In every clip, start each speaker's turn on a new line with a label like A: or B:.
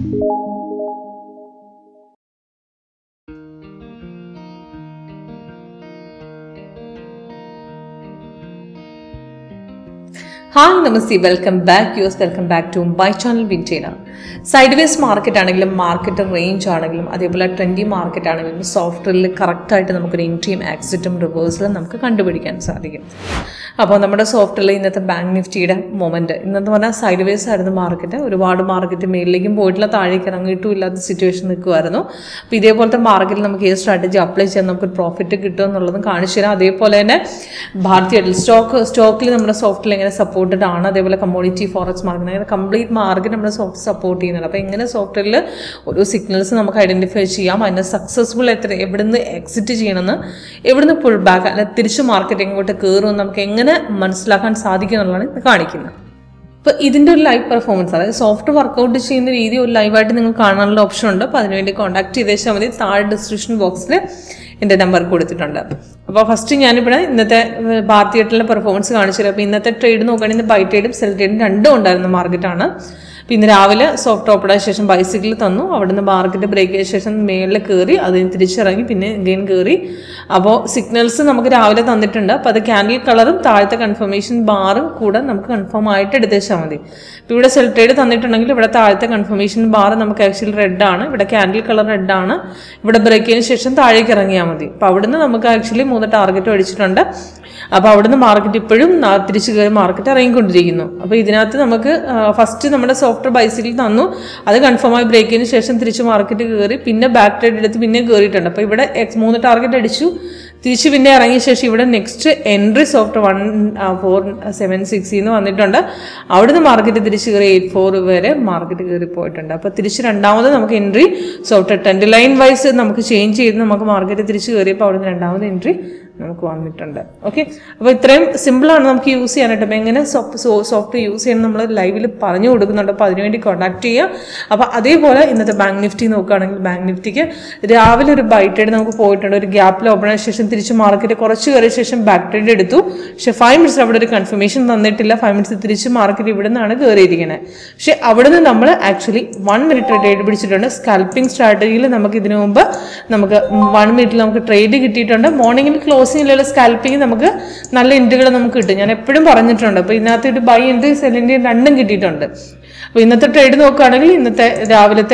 A: hi നമസ്തേ welcome back യുസ് welcome back to my channel വിൻറ്റേന സൈഡ് വേസ് മാർക്കറ്റ് ആണെങ്കിലും മാർക്കറ്റ് റേഞ്ച് ആണെങ്കിലും അതേപോലെ ട്രെൻഡി മാർക്കറ്റ് ആണെങ്കിലും സോഫ്റ്റ്വെയറിൽ കറക്റ്റായിട്ട് നമുക്കൊരു എൻട്രിയും ആക്സിറ്റും റിവേഴ്സലും നമുക്ക് കണ്ടുപിടിക്കാൻ സാധിക്കും അപ്പോൾ നമ്മുടെ സോഫ്റ്റ്വെയറിൽ ഇന്നത്തെ ബാങ്ക് നിഫ്റ്റിയുടെ മൊമെൻറ്റ് ഇന്നെന്ന് പറഞ്ഞാൽ സൈഡ് വേസ് ആയിരുന്നു മാർക്കറ്റ് ഒരുപാട് മാർക്കറ്റ് മേളിലേക്കും പോയിട്ടില്ല താഴേക്ക് ഇറങ്ങിയിട്ടും ഇല്ലാത്ത സിറ്റുവേഷൻ നിൽക്കുമായിരുന്നു അപ്പോൾ ഇതേപോലത്തെ മാർക്കറ്റിൽ നമുക്ക് ഈ സ്ട്രാറ്റജി അപ്ലൈ ചെയ്യാൻ നമുക്ക് പ്രോഫിറ്റ് കിട്ടും എന്നുള്ളതും കാണിച്ചു തരാം അതേപോലെ തന്നെ ഭാരതീയ സ്റ്റോക്ക് സ്റ്റോക്കിൽ നമ്മുടെ സോഫ്റ്റ്വെയർ എങ്ങനെ സപ്പോർട്ടഡ് ആണ് അതേപോലെ കമ്മോഡിറ്റി ഫോറക്സ് മാർക്കറ്റ് അങ്ങനെ കംപ്ലീറ്റ് മാർക്കറ്റ് നമ്മുടെ സോഫ്റ്റ് സപ്പോർട്ട് ചെയ്യുന്നുണ്ട് അപ്പോൾ എങ്ങനെ സോഫ്റ്റ്വെയറിൽ ഓരോ സിഗ്നൽസ് നമുക്ക് ഐഡൻറ്റിഫൈ ചെയ്യാം അതിനെ സക്സസ്ഫുൾ എത്ര എവിടുന്ന് എക്സിറ്റ് ചെയ്യണമെന്ന് എവിടുന്ന് പുൾ ബാക്ക് അല്ലെ തിരിച്ച് മാർക്കറ്റ് എങ്ങോട്ട് കയറുമെന്ന് നമുക്ക് എങ്ങനെ മനസ്സിലാക്കാൻ സാധിക്കും എന്നുള്ളതാണ് ഇത് കാണിക്കുന്നത് അപ്പോൾ ഇതിൻ്റെ ഒരു ലൈവ് പെർഫോമൻസ് അതായത് സോഫ്റ്റ് വർക്കൗട്ട് ചെയ്യുന്ന രീതി ഒരു ലൈവായിട്ട് നിങ്ങൾ കാണാനുള്ള ഓപ്ഷൻ ഉണ്ട് അപ്പോൾ അതിനുവേണ്ടി കോൺടാക്ട് ചെയ്തേച്ചാൽ മതി താഴെ ഡിസ്ക്രിപ്ഷൻ ബോക്സിൽ എൻ്റെ നമ്പർ കൊടുത്തിട്ടുണ്ട് അപ്പോൾ ഫസ്റ്റ് ഞാനിവിടെ ഇന്നത്തെ ഭാരതീയത്തിലെ പെർഫോമൻസ് കാണിച്ചു തരാം അപ്പോൾ ഇന്നത്തെ ട്രേഡ് നോക്കുകയാണെങ്കിൽ ബൈ ട്രേഡും സെൽ ട്രേഡും രണ്ടും ഉണ്ടായിരുന്ന മാർക്കറ്റാണ് അപ്പോൾ ഇന്ന് രാവിലെ സോഫ്റ്റ് ഓപ്പണായ ശേഷം ബൈസിക്കിൾ തന്നു അവിടുന്ന് മാർക്കറ്റ് ബ്രേക്ക് ചെയ്ത ശേഷം മേളിൽ കയറി അതിന് തിരിച്ചിറങ്ങി പിന്നെ ഗെയിൻ കയറി അപ്പോൾ സിഗ്നൽസ് നമുക്ക് രാവിലെ തന്നിട്ടുണ്ട് അപ്പോൾ അത് ക്യാൻഡിൽ കളറും താഴത്തെ കൺഫർമേഷൻ ബാറും കൂടെ നമുക്ക് കൺഫേം ആയിട്ട് എടുത്തേച്ചാൽ മതി ഇപ്പോൾ ഇവിടെ സെൽ ട്രേഡ് തന്നിട്ടുണ്ടെങ്കിൽ ഇവിടെ താഴത്തെ കൺഫർമേഷൻ ബാർ നമുക്ക് ആക്ച്വലി റെഡ് ആണ് ഇവിടെ ക്യാൻഡിൽ കളർ റെഡ് ആണ് ഇവിടെ ബ്രേക്ക് ചെയ്തതിന് ശേഷം താഴേക്ക് ഇറങ്ങിയാൽ മതി അപ്പോൾ അവിടുന്ന് നമുക്ക് ആക്ച്വലി മൂന്ന് ടാർഗറ്റ് അടിച്ചിട്ടുണ്ട് അപ്പോൾ അവിടുന്ന് മാർക്കറ്റ് ഇപ്പോഴും തിരിച്ചു കയറി മാർക്കറ്റ് ഇറങ്ങിക്കൊണ്ടിരിക്കുന്നു അപ്പോൾ ഇതിനകത്ത് നമുക്ക് ഫസ്റ്റ് നമ്മുടെ സോഫ്റ്റ്വെയർ ബൈസിക്കിൽ തന്നു അത് കൺഫേം ആയി ബ്രേക്ക് ചെയ്തതിന് ശേഷം തിരിച്ച് മാർക്കറ്റ് കയറി പിന്നെ ബാക്ക് ട്രേഡ് എടുത്ത് പിന്നെ കയറിയിട്ടുണ്ട് അപ്പോൾ ഇവിടെ എക്സ് മൂന്ന് ടാർഗറ്റ് അടിച്ചു തിരിച്ച് പിന്നെ ഇറങ്ങിയ ശേഷം ഇവിടെ next entry soft one four seven six എന്ന് വന്നിട്ടുണ്ട് അവിടുന്ന് മാർക്കറ്റ് തിരിച്ച് കയറി എയ്റ്റ് ഫോർ വരെ മാർക്കറ്റ് കയറി പോയിട്ടുണ്ട് അപ്പോൾ തിരിച്ച് രണ്ടാമത് നമുക്ക് entry soft trend line wise നമുക്ക് ചേഞ്ച് ചെയ്ത് നമുക്ക് മാർക്കറ്റ് തിരിച്ച് കയറിയപ്പോൾ അവിടുന്ന് രണ്ടാമത് എൻട്രി നമുക്ക് വന്നിട്ടുണ്ട് ഓക്കെ അപ്പോൾ ഇത്രയും സിമ്പിളാണ് നമുക്ക് യൂസ് ചെയ്യാനായിട്ട് അപ്പോൾ എങ്ങനെ സോഫ്റ്റ് യൂസ് ചെയ്യണം നമ്മൾ ലൈവിൽ പറഞ്ഞു കൊടുക്കുന്നുണ്ട് അപ്പോൾ അതിനുവേണ്ടി കോൺടാക്ട് ചെയ്യുക അപ്പോൾ അതേപോലെ ഇന്നത്തെ ബാങ്ക് നിഫ്റ്റി നോക്കുകയാണെങ്കിൽ ബാങ്ക് നിഫ്റ്റിക്ക് രാവിലെ ഒരു ബൈ ട്രേഡ് നമുക്ക് പോയിട്ടുണ്ട് ഒരു ഗ്യാപ്പിൽ ഓപ്പൺ ആയ ശേഷം തിരിച്ച് മാർക്കറ്റ് കുറച്ച് കയറിയ ശേഷം ബാക്ക് ട്രേഡ് എടുത്തു പക്ഷേ ഫൈവ് മിനിറ്റ്സ് അവിടെ ഒരു കൺഫർമേഷൻ തന്നിട്ടില്ല ഫൈവ് മിനിറ്റ്സ് തിരിച്ച് മാർക്കറ്റ് ഇവിടെ നിന്നാണ് കയറിയിരിക്കുന്നത് പക്ഷേ അവിടെ നിന്ന് നമ്മൾ ആക്ച്വലി വൺ മിനിറ്റ് ട്രേഡ് പിടിച്ചിട്ടുണ്ട് സ്കാൽപ്പിംഗ് സ്ട്രാറ്റജിയിൽ നമുക്ക് ഇതിനു മുമ്പ് നമുക്ക് വൺ മിനിറ്റിൽ നമുക്ക് ട്രേഡ് കിട്ടിയിട്ടുണ്ട് മോർണിംഗിൽ ക്ലോസിംഗിലുള്ള സ്കാൽപ്പിംഗ് നമുക്ക് നല്ല എൻട്രികൾ നമുക്ക് കിട്ടും ഞാൻ എപ്പോഴും പറഞ്ഞിട്ടുണ്ട് അപ്പോൾ ഇതിനകത്ത് ഒരു ബൈ എൻട്രി സെൽ എൻട്രി രണ്ടും കിട്ടിയിട്ടുണ്ട് അപ്പോൾ ഇന്നത്തെ ട്രേഡ് നോക്കുകയാണെങ്കിൽ ഇന്നത്തെ രാവിലത്തെ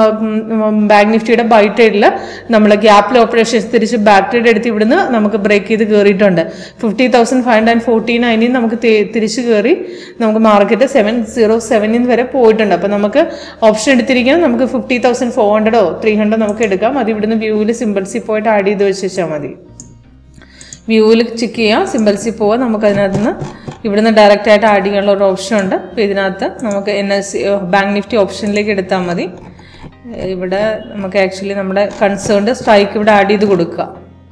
A: ബാങ്ക് നിഫ്റ്റിയുടെ ബൈ ട്രേഡിൽ നമ്മൾ ഗ്യാപ്പിൽ ഓപ്പറേഷൻസ് തിരിച്ച് ബാക്ക് ട്രേഡ് എടുത്ത് ഇവിടുന്ന് നമുക്ക് ബ്രേക്ക് ചെയ്ത് കയറിയിട്ടുണ്ട് fifty thousand five hundred forty നയനിൽ നമുക്ക് തിരിച്ച് കയറി നമുക്ക് മാർക്കറ്റ് സെവൻ സീറോ സെവനിൽ വരെ പോയിട്ടുണ്ട് അപ്പോൾ നമുക്ക് ഓപ്ഷൻ എടുത്തിരിക്കുന്നത് നമുക്ക് ഫിഫ്റ്റി തൗസൻഡ് ഫോർ ഹൺഡ്രഡോ ത്രീ ഹൺഡ്രഡ് നമുക്ക് എടുക്കാം അത് ഇവിടുന്ന് വ്യൂവിൽ സിമ്പിൾസിൽ പോയിട്ട് ആഡ് ചെയ്ത് വെച്ചാൽ മതി വ്യൂവിൽ ചെക്ക് ചെയ്യാം സിമ്പിൾസിൽ പോവാം നമുക്ക് അതിനകത്ത് നിന്ന് ഇവിടുന്ന് ഡയറക്റ്റ് ആയിട്ട് ആഡ് ചെയ്യാനുള്ള ഒരു ഓപ്ഷൻ ഉണ്ട് അപ്പോൾ ഇതിനകത്ത് നമുക്ക് N S C bank Nifty ഓപ്ഷനിലേക്ക് എടുത്താൽ മതി ഇവിടെ നമുക്ക് ആക്ച്വലി നമ്മുടെ കൺസേൺഡ് സ്ട്രൈക്ക് ഇവിടെ ആഡ് ചെയ്ത് കൊടുക്കുക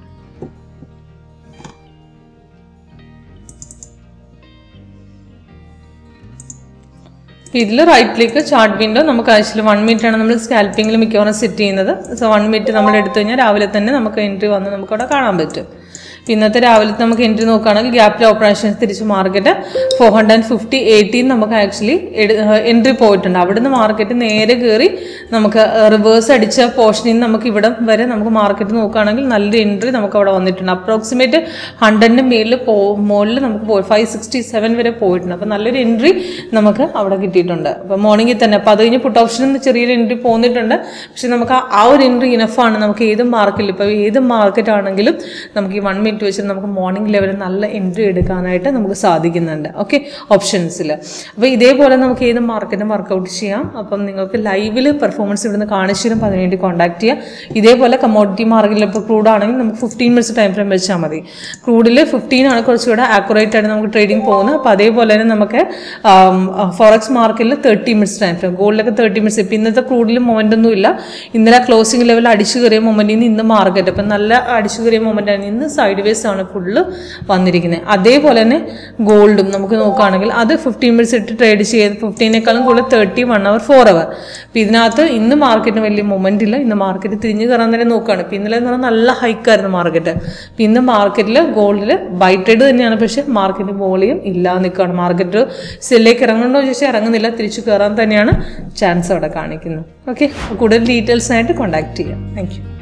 A: ഇതിൽ റൈറ്റ് ക്ലിക്ക് ചാർട്ട് വിൻഡോ നമുക്ക് ആക്ച്വലി വൺ മിനിറ്റ് ആണ് നമ്മൾ സ്കാൽപ്പിങ്ങിൽ മിക്കവാറും സെറ്റ് ചെയ്യുന്നത് സോ വൺ മിനിറ്റ് നമ്മൾ എടുത്തു കഴിഞ്ഞാൽ രാവിലെ തന്നെ നമുക്ക് എൻട്രി വന്ന് നമുക്ക് അവിടെ കാണാൻ പറ്റും ഇന്നത്തെ രാവിലത്തെ നമുക്ക് എൻട്രി നോക്കുകയാണെങ്കിൽ ഗ്യാപ്പിൽ ഓപ്പറേഷൻസ് തിരിച്ച് market four hundred and fifty eighteen നമുക്ക് ആക്ച്വലി എൻട്രി പോയിട്ടുണ്ട് അവിടുന്ന് മാർക്കറ്റ് നേരെ കയറി നമുക്ക് റിവേഴ്സ് അടിച്ച പോർഷനിൽ നിന്ന് നമുക്ക് ഇവിടെ വരെ നമുക്ക് മാർക്കറ്റ് നോക്കുകയാണെങ്കിൽ നല്ലൊരു എൻട്രി നമുക്ക് അവിടെ വന്നിട്ടുണ്ട് അപ്രോക്സിമേറ്റ് ഹൺഡ്രഡിൻ്റെ മേളിൽ പോ മുകളിൽ നമുക്ക് പോയി ഫൈവ് സിക്സ്റ്റി സെവൻ വരെ പോയിട്ടുണ്ട് അപ്പോൾ നല്ലൊരു എൻട്രി നമുക്ക് അവിടെ കിട്ടിയിട്ടുണ്ട് അപ്പോൾ മോർണിംഗിൽ തന്നെ അപ്പോൾ അത് കഴിഞ്ഞ് പുട്ട് ഓപ്ഷനിൽ നിന്ന് ചെറിയൊരു എൻട്രി പോന്നിട്ടുണ്ട് പക്ഷെ നമുക്ക് ആ ഒരു എൻട്രി ഇനഫാണ് നമുക്ക് ഏത് മാർക്കറ്റിൽ ഇപ്പോൾ ഏത് മാർക്കറ്റ് ആണെങ്കിലും നമുക്ക് ഈ വൺ മിനിറ്റ് വെച്ചിട്ട് നമുക്ക് മോർണിംഗ് ലെവലിൽ നല്ല എൻട്രി എടുക്കാനായിട്ട് നമുക്ക് സാധിക്കുന്നുണ്ട് ഓക്കെ ഓപ്ഷൻസിൽ അപ്പോൾ ഇതേപോലെ നമുക്ക് ഏത് മാർക്കറ്റും വർക്കൗട്ട് ചെയ്യാം അപ്പം നിങ്ങൾക്ക് ലൈവിൽ പെർഫോമൻസ് ഇവിടുന്ന് കാണിച്ചു തരും അപ്പോൾ അതിനുവേണ്ടി കോൺടാക്ട് ചെയ്യുക ഇതേപോലെ കമ്മോഡിറ്റി മാർക്കറ്റിൽ ഇപ്പോൾ ക്രൂഡ് ആണെങ്കിൽ നമുക്ക് ഫിഫ്റ്റീൻ മിനിറ്റ്സ് ടൈം ഫ്രെയിം വെച്ചാൽ മതി ക്രൂഡിൽ ഫിഫ്റ്റീൻ ആണ് കുറച്ചുകൂടെ ആക്യുറേറ്റ് ആയിട്ട് നമുക്ക് ട്രേഡിംഗ് പോകുന്നത് അപ്പോൾ അതേപോലെ തന്നെ നമുക്ക് ഫോറക്സ് മാർക്കറ്റിൽ തേർട്ടി മിനിറ്റ്സ് ടൈം ഫ്രെയിം ഗോൾഡിലൊക്കെ തേർട്ടി മിനിറ്റ്സ് ഇപ്പോൾ ഇന്നത്തെ ക്രൂഡിൽ മൊമെൻ്റ് ഒന്നും ഇല്ല ഇന്നലെ ക്ലോസിംഗ് ലെവൽ അടിച്ചു കയറിയ മൊമെൻറ്റിൽ നിന്ന് ഇന്ന് മാർക്കറ്റ് അപ്പം നല്ല അടിച്ചു കയറിയ മൊമെൻ്റ് ആണ് ഇന്ന് സൈഡ് സൈഡ് വേസ് ആണ് ഫുള്ള് വന്നിരിക്കുന്നത് അതേപോലെ തന്നെ ഗോൾഡും നമുക്ക് നോക്കുകയാണെങ്കിൽ അത് ഫിഫ്റ്റീൻ മിനിറ്റ്സ് ഇട്ട് ട്രേഡ് ചെയ്ത് ഫിഫ്റ്റീനേക്കാളും കൂടുതൽ thirty one hour four hour അപ്പോൾ ഇതിനകത്ത് ഇന്ന് മാർക്കറ്റിന് വലിയ മൊമെൻ്റ് ഇല്ല ഇന്ന് മാർക്കറ്റ് തിരിഞ്ഞു കയറാൻ തന്നെ നോക്കുകയാണ് ഇപ്പം ഇന്നലെ എന്ന് പറഞ്ഞാൽ നല്ല ഹൈക്കായിരുന്നു മാർക്കറ്റ് അപ്പം ഇന്ന് മാർക്കറ്റിൽ ഗോൾഡിൽ ബൈ ട്രേഡ് തന്നെയാണ് പക്ഷേ മാർക്കറ്റ് വോളിയം ഇല്ലാതെ നിൽക്കുകയാണ് മാർക്കറ്റ് സെല്ലിലേക്ക് ഇറങ്ങണമെന്ന് ചോദിച്ചാൽ ഇറങ്ങുന്നില്ല തിരിച്ചു കയറാൻ തന്നെയാണ് ചാൻസ് അവിടെ കാണിക്കുന്നത് ഓക്കെ കൂടുതൽ ഡീറ്റെയിൽസിനായിട്ട് കോൺടാക്ട് ചെയ്യാം താങ്ക് യു